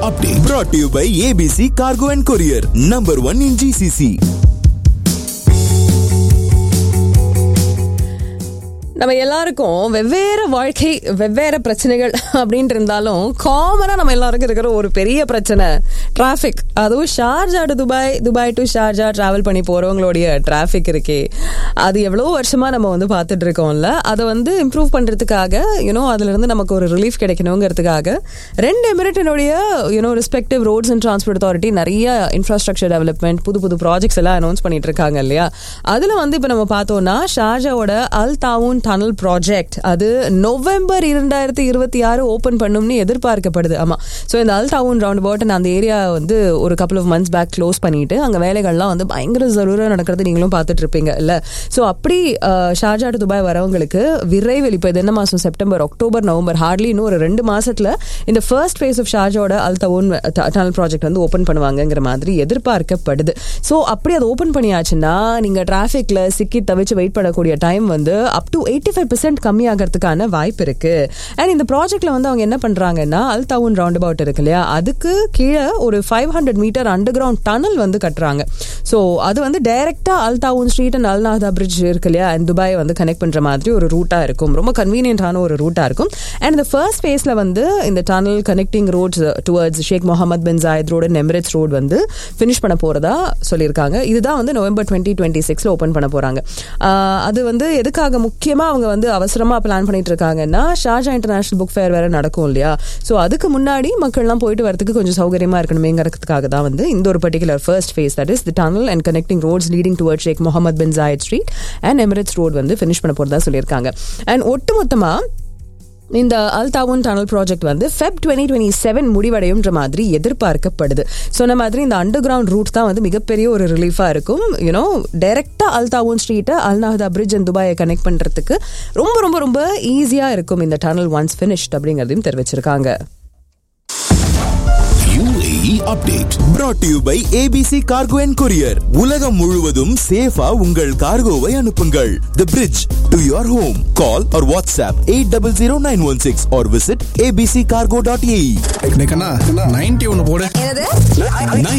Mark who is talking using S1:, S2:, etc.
S1: update brought to you by ABC Cargo and Courier, number one in GCC.
S2: நம்ம எல்லாருக்கும் வெவ்வேறு வாழ்க்கை வெவ்வேறு பிரச்சனைகள் அப்படின்ட்டு இருந்தாலும் காமனா நம்ம எல்லாருக்கும் இருக்கிற ஒரு பெரிய பிரச்சனை டிராஃபிக் அதுவும் Sharjah to Dubai Dubai to Sharjah travel பண்ணி போறவங்களுடைய டிராஃபிக் இருக்கே அது எவ்வளோ வருஷமா நம்ம வந்து பார்த்துட்டு இருக்கோம்ல அதை வந்து இம்ப்ரூவ் பண்றதுக்காக யூனோ அதுல இருந்து நமக்கு ஒரு ரிலீஃப் கிடைக்கணுங்கிறதுக்காக ரெண்டு எமிரேட்டினுடைய you know respective roads and transport authority நிறைய இன்ஃப்ராஸ்ட்ரக்சர் டெவலப்மெண்ட் புது புது ப்ராஜெக்ட்ஸ் எல்லாம் அனௌன்ஸ் பண்ணிட்டு இருக்காங்க இல்லையா அதுல வந்து இப்போ நம்ம பார்த்தோம்னா ஷார்ஜாவோட அல் தாவூன் டனல் ப்ராஜெக்ட் அது நவம்பர் இரண்டாயிரத்தி இருபத்தி ஆறு ஓப்பன் பண்ணும்னு எதிர்பார்க்கப்படுது ஆமா ஸோ இந்த அல் தாவூன் ரவுண்ட் அபவுட் அந்த ஏரியா வந்து ஒரு couple half months back close பண்ணிட்டு அங்கே வேலைகள்லாம் வந்து பயங்கர ஜரூராக நடக்கிறது நீங்களும் பார்த்துட்டு இருப்பீங்க இல்ல ஸோ அப்படி அஹ், ஷார்ஜா டு துபாய் வரவங்களுக்கு விரைவில் இப்போ இது என்ன மாதம் செப்டம்பர் அக்டோபர் நவம்பர் ஹார்ட்லி இன்னும் ஒரு ரெண்டு மாசத்துல இந்த ஃபர்ஸ்ட் ஃபேஸ் ஆஃப் ஷார்ஜாவோட அல் தவோன் டனல் ப்ராஜெக்ட் வந்து ஓப்பன் பண்ணுவாங்கங்கிற மாதிரி எதிர்பார்க்கப்படுது ஸோ அப்படி அது ஓப்பன் பண்ணியாச்சுன்னா நீங்க டிராஃபிக்ல சிக்கி தவிச்சு வெயிட் பண்ணக்கூடிய டைம் வந்து up to eighty five percent கம்மியாகிறதுக்கான வாய்ப்பு இருக்கு அண்ட் இந்த ப்ராஜெக்ட்ல வந்து அவங்க என்ன பண்றாங்கன்னா அல் தவுன் ரவுண்ட் அபவுட் இருக்கு இல்லையா அதுக்கு கீழே ஒரு five hundred metre underground tunnel வந்து கட்டுறாங்க ஸோ அது வந்து டைரக்டா அல் தாவூன் ஸ்ட்ரீட் அண்ட் அல் நாதா பிரிட்ஜ் இருக்கு இல்லையா அண்ட் துபாய் வந்து கனெக்ட் பண்ற மாதிரி ஒரு ரூட்டா இருக்கும் ரொம்ப கன்வீனியன்டான ஒரு ரூட்டா இருக்கும் அண்ட் இந்த ஃபர்ஸ்ட் ஃபேஸ்ல வந்து இந்த tunnel connecting roads towards Sheikh Mohammed bin Zayed road Emirates road வந்து ஃபினிஷ் பண்ண போறதா சொல்லியிருக்காங்க இதுதான் வந்து நவம்பர் டுவெண்ட்டி டுவெண்ட்டி சிக்ஸ்ல ஓப்பன் பண்ண போறாங்க ஆஹ் அது வந்து எதுக்காக முக்கியமா அவங்க வந்து அவசரமா பிளான் பண்ணிட்டு இருக்காங்கன்னா ஷார்ஜா இன்டர்நேஷனல் புக் ஃபேர் வேற நடக்கும் இல்லையா ஸோ அதுக்கு முன்னாடி மக்கள்லாம் போயிட்டு வரதுக்கு கொஞ்சம் சௌகரியமா இருக்கணுமேங்கிறதுக்காக தான் வந்து இந்த ஒரு particular first phase that is the tunnel and connecting roads leading toward Sheikh Mohammed bin Zayed street and Emirates road வந்து ஃபினிஷ் பண்ண போறதா சொல்லியிருக்காங்க அண்ட் ஒட்டுமொத்தமா இந்த அல் தாவூன் டனல் ப்ராஜெக்ட் வந்து ஃபெப் டுவெண்ட்டி டுவெண்ட்டி செவன் முடிவடையும்ன்ற மாதிரி எதிர்பார்க்கப்படுது சொன்ன மாதிரி இந்த அண்டர் கிரவுண்ட் ரூட் தான் வந்து மிகப்பெரிய ஒரு ரிலீஃபாக இருக்கும் யூனோ டைரக்டாக அல் தாவூன் ஸ்ட்ரீட்டை அல் நஹதா பிரிட்ஜ் அண்ட் துபாயை கனெக்ட் பண்ணுறதுக்கு ரொம்ப ரொம்ப ரொம்ப ஈஸியாக இருக்கும் இந்த டனல் ஒன்ஸ் ஃபினிஷ்ட் அப்படிங்கிறதையும் தெரிவிச்சிருக்காங்க
S1: UAE update brought to you by ABC Cargo and Courier. உலகம் முழுவதும் சேஃபா உங்கள் கார்கோவை அனுப்புங்கள். The bridge to your home. Call or WhatsApp 800916 or visit abccargo.ae.
S3: Ninety ஒன்னு போடு
S2: என்னது